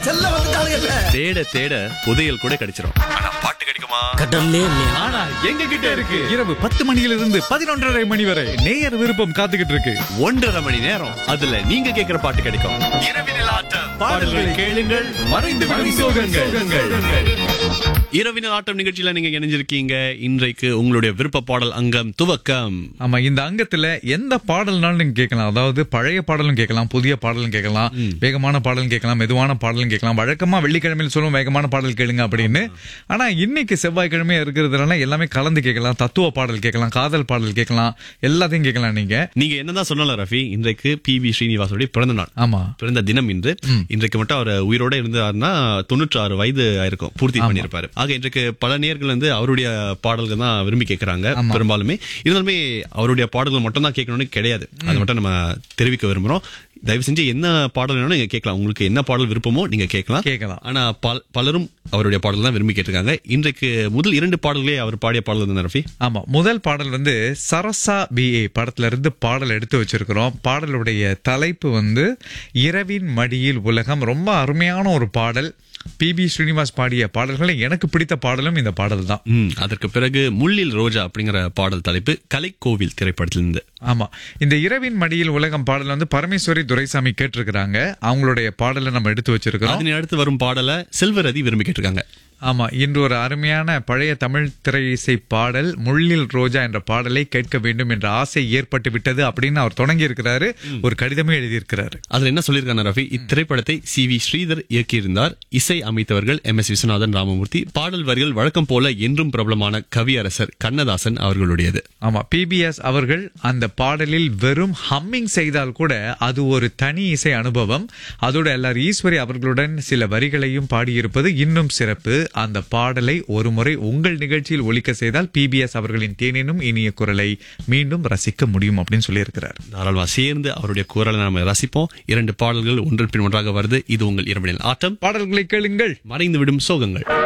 செல்ல வந்துட்டாளுங்கல்ல தேட தேட புதையல் கூட கிடைச்சிரும் ஆனா பாட்டு கிடைக்குமா கடல்லே இல்லையா ஆனா எங்க கிட்ட இருக்கு இரவு பத்து மணியிலிருந்து பதினொன்றரை மணி வரை நேயர் விருப்பம் காத்துக்கிட்டு இருக்கு ஒன்றரை மணி நேரம் அதுல நீங்க கேக்குற பாட்டு கிடைக்கும் இரவினில் ஆட்டம் பாடல்களை கேளுங்கள் மறைந்து விடும் சோகங்கள் இரவினில் ஆட்டம் நிகழ்ச்சியில நீங்க இணைஞ்சிருக்கீங்க இன்றைக்கு உங்களுடைய விருப்ப பாடல் அங்கம் துவக்கம் ஆமா இந்த அங்கத்துல எந்த பாடல்னாலும் நீங்க கேட்கலாம் அதாவது பழைய பாடலும் கேட்கலாம் புதிய பாடலும் கேட்கலாம் வேகமான பாடலும் கேட்கலாம் மெதுவான பாடலும் கேட்கலாம் வழக்கமா வெள்ளிக்கிழமையில் சொல்லுவோம் வேகமான பாடல் கேளுங்க அப்படின்னு ஆனா இன்னைக்கு செவ்வாய்க்கிழமை இருக்கிறதுனால எல்லாமே கலந்து கேட்கலாம் தத்துவ பாடல் கேட்கலாம் காதல் பாடல் கேட்கலாம் எல்லாத்தையும் கேட்கலாம் நீங்க நீங்க என்னதான் சொன்னாலும் ரஃபி இன்றைக்கு பி வி ஸ்ரீனிவாசோடைய பிறந்த நாள் ஆமா பிறந்த தினம் இன்று இன்றைக்கு மட்டும் அவர் உயிரோட இருந்தாருன்னா தொண்ணூற்றி ஆறு வயது ஆயிருக்கும் பூர்த்தி பண்ணியிருப்பாரு ஆக இன்றைக்கு பல நேர்கள் வந்து அவருடைய பாடல்கள் தான் விரும்பி கேட்கறாங்க பெரும்பாலுமே இருந்தாலுமே அவருடைய பாடல்கள் மட்டும் தான் கேட்கணும்னு கிடையாது அது மட்டும் நம்ம தெரிவிக்க விரும்புறோம் தயவு செஞ்சு என்ன பாடல் வேணும் நீங்க கேட்கலாம் உங்களுக்கு என்ன பாடல் விருப்பமோ நீங்க கேட்கலாம் கேட்கலாம். ஆனா பல- பலரும் அவருடைய பாடல் தான் விரும்பி கேட்டிருக்காங்க இன்றைக்கு முதல் இரண்டு பாடல்களே அவர் பாடிய பாடல் தான் ரஃபி ஆமா முதல் பாடல் வந்து சரசா பிஏ படத்துல இருந்து பாடல் எடுத்து வச்சிருக்கிறோம் பாடலுடைய தலைப்பு வந்து இரவின் மடியில் உலகம் ரொம்ப அருமையான ஒரு பாடல் பி பி ஸ்ரீனிவாஸ் பாடிய பாடல்கள் எனக்கு பிடித்த பாடலும் இந்த பாடல் தான் ம், அதற்கு பிறகு முள்ளில் ரோஜா அப்படிங்கிற பாடல் தலைப்பு கலைக்கோவில் திரைப்படத்திலிருந்து ஆமா இந்த இரவின் மடியில் உலகம் பாடல் வந்து பரமேஸ்வரி துரைசாமி கேட்டிருக்கிறாங்க அவங்களுடைய பாடலை நம்ம எடுத்து வச்சிருக்கிறோம் அதனை அடுத்து வரும் பாடலை செல்வரதி விரும்பி கேட்டிருக்காங்க ஆமா இன்று ஒரு அருமையான பழைய தமிழ் திரை இசை பாடல் முள்ளில் ரோஜா என்ற பாடலை கேட்க வேண்டும் என்ற ஆசை ஏற்பட்டு விட்டது அப்படின்னு அவர் தொடங்கி இருக்கிறாரு ஒரு கடிதமே எழுதியிருக்கிறாரு அதுல என்ன சொல்லியிருக்காங்க ரஃபி இத்திரைப்படத்தை சி வி ஸ்ரீதர் இயக்கியிருந்தார் இசை அமைத்தவர்கள் எம் எஸ் விஸ்வநாதன் ராமமூர்த்தி பாடல் வரிகள் வழக்கம் போல என்றும் பிரபலமான கவியரசர் கண்ணதாசன் அவர்களுடையது ஆமா பிபிஎஸ் அவர்கள் அந்த பாடலில் வெறும் ஹம்மிங் செய்தால் கூட அது ஒரு தனி இசை அனுபவம் அதோட எல்லார் ஈஸ்வரி அவர்களுடன் சில வரிகளையும் பாடியிருப்பது இன்னும் சிறப்பு அந்த பாடலை ஒருமுறை உங்கள் நிகழ்ச்சியில் ஒலிக்க செய்தால் பிபிஎஸ் அவர்களின் தேனினும் இனிய குரலை மீண்டும் ரசிக்க முடியும் அப்படின்னு சொல்லியிருக்கிறார் தாராளமா சேர்ந்து அவருடைய குரலை நாம ரசிப்போம் இரண்டு பாடல்கள் ஒன்றன் பின் ஒன்றாக வருது இது உங்கள் இரண்டு ஆட்டம் பாடல்களை கேளுங்கள் மறைந்து விடும் சோகங்கள்